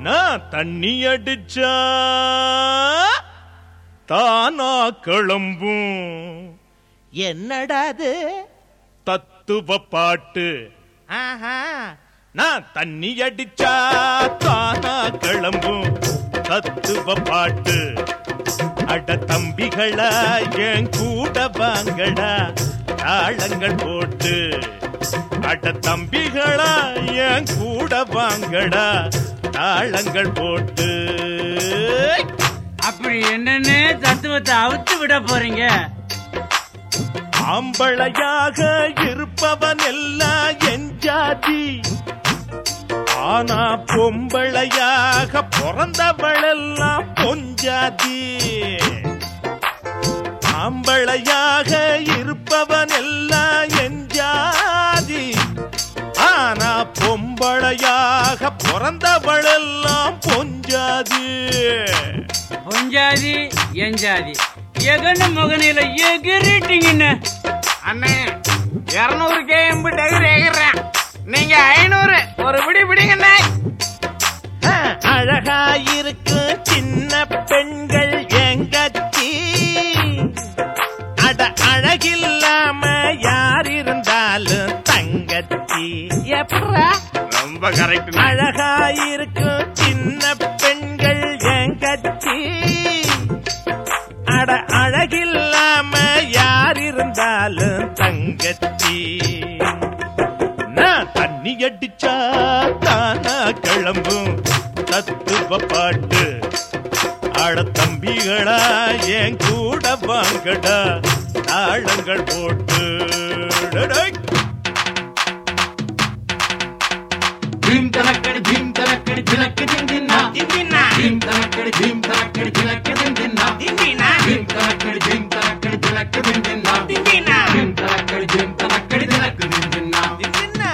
நான் தண்ணி அடிச்சா தானா கிளம்பும் என்னடா அது தத்துவ பாட்டு ஆஹா நான் தண்ணி அடிச்சா தானா கிளம்பும் தத்துவ பாட்டு அட தம்பிகளா என் கூட வாங்கடா தாளங்கள் போட்டு அட தம்பிகளா என் கூட வாங்கடா தாளங்கள் போட்டு அப்படி என்னன்னு தத்துவத்தை அவுத்து விட போறீங்க ஆம்பளையாக இருப்பவன் எல்லாம் என் ஜாதி ஆனா பொம்பளையாக பிறந்தவளெல்லாம் பொஞ்சாதி ஆம்பளையாக இருப்பவன் எல்லாம் என் ஜாதி ஆனா பொம்பளையாக பிறந்தவளெல்லாம் பொஞ்சாதி பொஞ்சாதி எஞ்சாதி எகன முகனில எகிரிட்டீங்கன்னு அண்ணே இருநூறு கேம்பு டகர் எகிறேன் நீங்க ஐநூறு ஒரு பிடி பிடிங்கண்ணே அழகாயிருக்கு சின்ன பெண்கள் எங்கச்சி அட அழகில்லாம யார் இருந்தாலும் தங்கச்சி எப்படா ரொம்ப கரெக்ட் அழகாயிருக்கு சின்ன பெண்கள் எங்கச்சி அட அழகில்லாம யார் இருந்தாலும் தங்கச்சி நான் தண்ணி அடிச்சா தானா கிளம்பும் தத்துவ பாட்டு ஆட தம்பிகளா என் கூட வாங்கடா தாளங்கள் போட்டு டடை. భీమ్ తలక్కడి భీమ్ తలక్కడి తిలక్క దిందిన్నా திண்டினா భీమ్ తలక్కడి భీమ్ తలక్కడి తిలక్క దిందిన్నా திண்டினா భీమ్ తలక్కడి భీమ్ తలక్కడి తిలక్క దిందిన్నా திண்டினா భీమ్ తలక్కడి భీమ్ తలక్కడి తిలక్క దిందిన్నా திண்டினா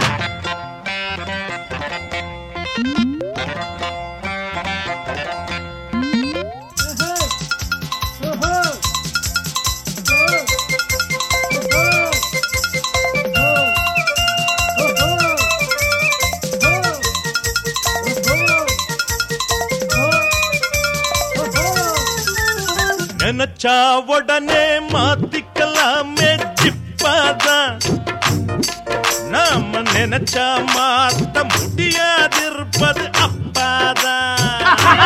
நினைச்சா உடனே மாத்திக்கலாமே ஜிப்பாதான் நாம நினைச்சா மாத்த முடியாதிருப்பது அப்பாதான்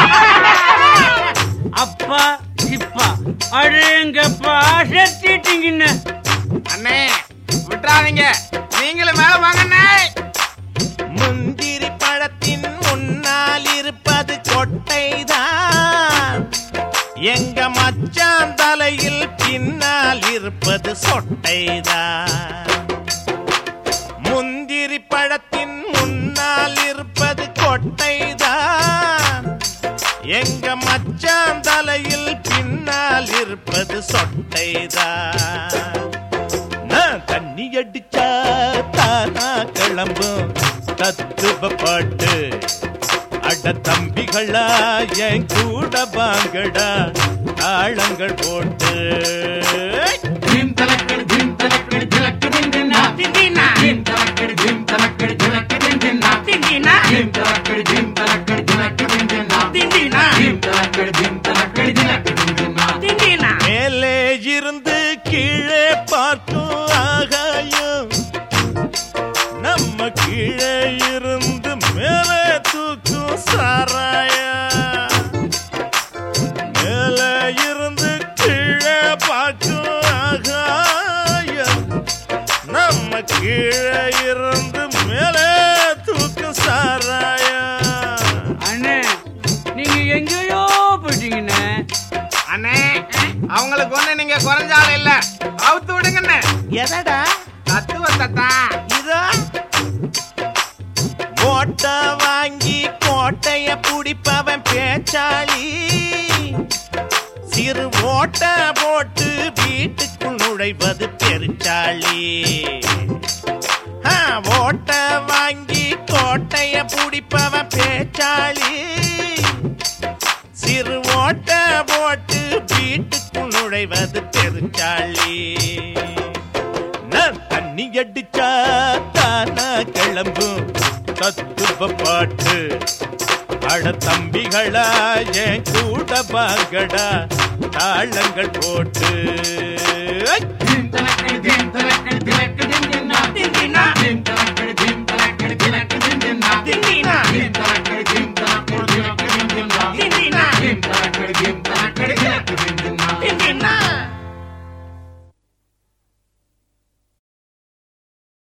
அப்பா இப்பா அடேங்கப்பா செத்திட்டீங்கன்னு அண்ணே விட்டுறாதீங்க நீங்களும் மேல வாங்கண்ணே முந்திரி பழத்தின் முன்னால் இருப்பது கொட்டைதான் எங்க மச்சான் தலையில் பின்னால் இருப்பது சொட்டைதான் முந்திரி பழத்தின் முன்னால் இருப்பது கொட்டைதான் எங்க மச்சான் தலையில் பின்னால் இருப்பது சொட்டைதான் நான் தண்ணி அடிச்சா தானா கிளம்பும் தத்துவ பாட்டு அட தம்பிகளா என் கூட வாங்கடா தாளங்கள் போட்டு భీమ్ తలక్కడి భీమ్ తలక్కడి తిలక్క దిందిన్నా திண்டினா భీమ్ తలక్కడి భీమ్ తలక్కడి తిలక్క దిందిన్నా திண்டினா భీమ్ తలక్కడి భీమ్ తలక్కడి తిలక్క దిందిన్నా திண்டினா భీమ్ తలక్కడి భీమ్ తలక్కడి తిలక్క దిందిన్నా திண்டினா மேலே இருந்து கீழே பார்க்கும் ஆகாயம் நம்ம கீழே இருந்து மேலே தூக்கும் சாராயம் மேலே இருந்து கீழே பார்க்கும் ஆகாயம் நம்ம கீழே இருந்து மேலே தூக்கும் சாராயம் அண்ணே நீங்க எங்கேயோ போயிட்டீங்கண்ணே அண்ணே அவங்களுக்கு ஒண்ணு நீங்க குறைஞ்சாலும் இல்ல அவுத்து விடுங்கண்ணே எதடா தத்துவத்தை தான் இதோ ஓட்ட வாங்கி கோட்டைய புடிப்பவன் பேச்சாளி சிறு ஓட்ட போட்டு வீட்டுக்குள் நுழைவது பெருச்சாளி ஆ, ஓட்ட வாங்கி கோட்டைய புடிப்பவன் பேச்சாளி சிறு ஓட்ட போட்டு வீட்டுக்குள் நுழைவது பெருச்சாளி நான் தண்ணி அடிச்சா தானா கிளம்பும் தத்துவ பாட்டு அட தம்பிகளா என் கூட பாங்கடா தாளங்கள் போட்டு